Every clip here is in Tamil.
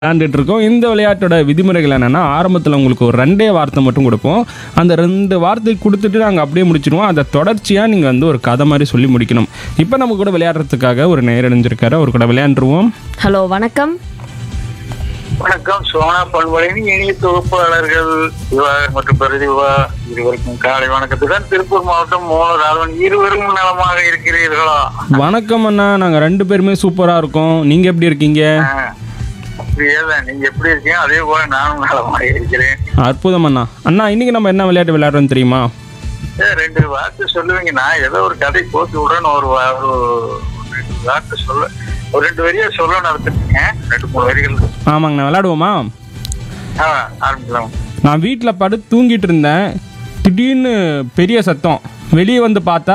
விளையாண்டுட்டு இருக்கோம் இந்த விளையாட்டோட விதிமுறைகள் என்னன்னா ஆரம்பத்தில் உங்களுக்கு ஒரு ரெண்டே வார்த்தை மட்டும் கொடுப்போம் அந்த ரெண்டு வார்த்தை கொடுத்துட்டு நாங்கள் அப்படியே முடிச்சிடுவோம் அதை தொடர்ச்சியாக நீங்கள் வந்து ஒரு கதை மாதிரி சொல்லி முடிக்கணும் இப்போ நம்ம கூட விளையாடுறதுக்காக ஒரு நேரடைஞ்சிருக்காரு அவர் கூட விளையாண்டுருவோம் ஹலோ வணக்கம் வணக்கம் சோனா பண்பலையின் இனிய தொகுப்பாளர்கள் சிவா மற்றும் பிரதிவா இருவருக்கும் காலை வணக்கத்துடன் திருப்பூர் மாவட்டம் மூணு ராதவன் இருவரும் நலமாக இருக்கிறீர்களா வணக்கம் அண்ணா நாங்கள் ரெண்டு பேருமே சூப்பராக இருக்கோம் நீங்கள் எப்படி இருக்கீங்க ஆஹ், அப்படியே தான் நீங்க எப்படி இருக்கீங்க அதே போல நானும் நலமாக இருக்கிறேன் அற்புதம் அண்ணா அண்ணா இன்னைக்கு நம்ம என்ன விளையாட்டு விளையாடுறோம் தெரியுமா ஏ, ரெண்டு வார்த்தை சொல்லுவீங்க நான் ஏதோ ஒரு கதை போட்டு விடுறேன்னு ஒரு வா- ஒரு ரெண்டு வார்த்தை சொல்ல ஒரு ரெண்டு வரியா சொல்ல நடத்திருக்கேன் ரெண்டு மூணு வரிகள் ஆமாங்கண்ணா விளையாடுவோமா ஆ ஆரம்பிக்கலாம் நான் வீட்டில் படுத்து தூங்கிட்டு இருந்தேன் திடீர்னு பெரிய சத்தம் வெளியே வந்து பார்த்தா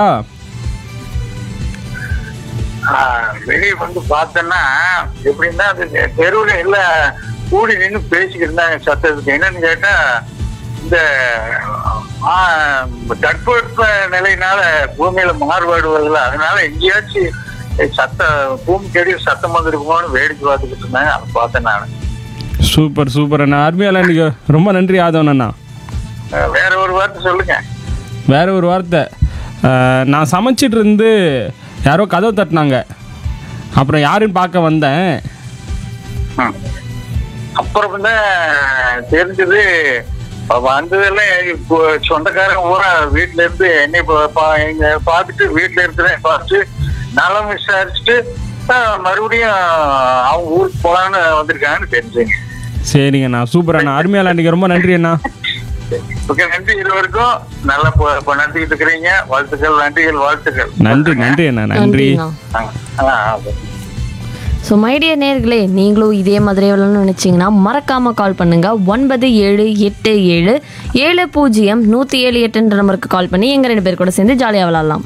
ஆஹ் வெளியே வந்து பார்த்தோன்னா எப்படின்னா அது தெருவில் எல்லாம் கூடி நின்று பேசிக்கிட்டு இருந்தாங்க சத்தத்துக்கு என்னன்னு கேட்டா இந்த ஆஹ், தட்பவெட்ப நிலையினால பூமியில மாறுபாடு வருதுல அதனால எங்கேயாச்சும் சத்த பூமிக்கு அடியில் சத்தம் வந்துருக்குமோன்னு வேடிக்கை பார்த்துக்கிட்டு இருந்தாங்க அதை பார்த்தேன் நான் சூப்பர் சூப்பர் அண்ணா அருமையாக விளையாண்டுங்க ரொம்ப நன்றி ஆதவன் அண்ணா ஆஹ் வேற ஒரு வார்த்தை சொல்லுங்க வேற ஒரு வார்த்தை அஹ், நான் சமைச்சிட்டு இருந்து யாரோ கதவு தட்டினாங்க அப்புறம் யாருன்னு பார்க்க வந்தேன் ம். அப்புறம் தான் தெரிஞ்சது வந்ததெல்லாம் இப்போ சொந்தக்காரங்க பூரா வீட்டுல இருந்து என்னை பா- பா- எங்க பார்த்துட்டு வீட்டுல இருக்கிறேன் பார்த்து நலம் விசாரிச்சுட்டு ஆஹ், மறுபடியும் அவங்க ஊருக்கு போலான்னு வந்திருக்காங்கன்னு தெரிஞ்சுங்க சரிங்கண்ணா சூப்பர் அண்ணா அருமையாக விளையாண்டுங்க ரொம்ப நன்றி அண்ணா ஓகே நன்றி இருவருக்கும் நல்லா இப்போ இப்போ நடத்திக்கிட்டு இருக்கிறீங்க வாழ்த்துக்கள் நன்றிகள் வாழ்த்துக்கள் நன்றி நன்றி அண்ணா நன்றி நன்றிண்ணா ஆ, ஆ, ஆ. ஸோ மைடிய நேர்களே நீங்களும் இதே மாதிரி விளையாடணும்னு நினச்சிங்கன்னா மறக்காமல் கால் பண்ணுங்க ஒன்பது ஏழு எட்டு ஏழு ஏழு பூஜ்ஜியம் நூற்றி ஏழு எட்டுன்ற நம்பருக்கு கால் பண்ணி எங்கள் ரெண்டு பேர் கூட சேர்ந்து ஜாலியாக விளாட்லாம்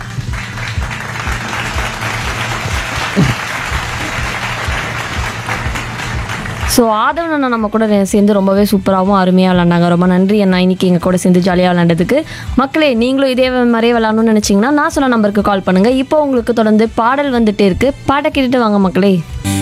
ஸோ ஆதவன் அண்ணா நம்ம கூட ரெ- சேர்ந்து ரொம்பவே சூப்பராகவும் அருமையாக விளாண்டாங்க ரொம்ப நன்றி அண்ணா இன்னைக்கு எங்கள் கூட சேர்ந்து ஜாலியாக விளாண்டதுக்கு மக்களே நீங்களும் இதே மாதிரியே விளாடணும்னு நினச்சிங்கன்னா நான் சொன்ன நம்பருக்கு கால் பண்ணுங்கள் இப்போ உங்களுக்கு தொடர்ந்து பாடல் வந்துட்டே இருக்கு பாட்டை கேட்டுட்டு வாங்க மக்களே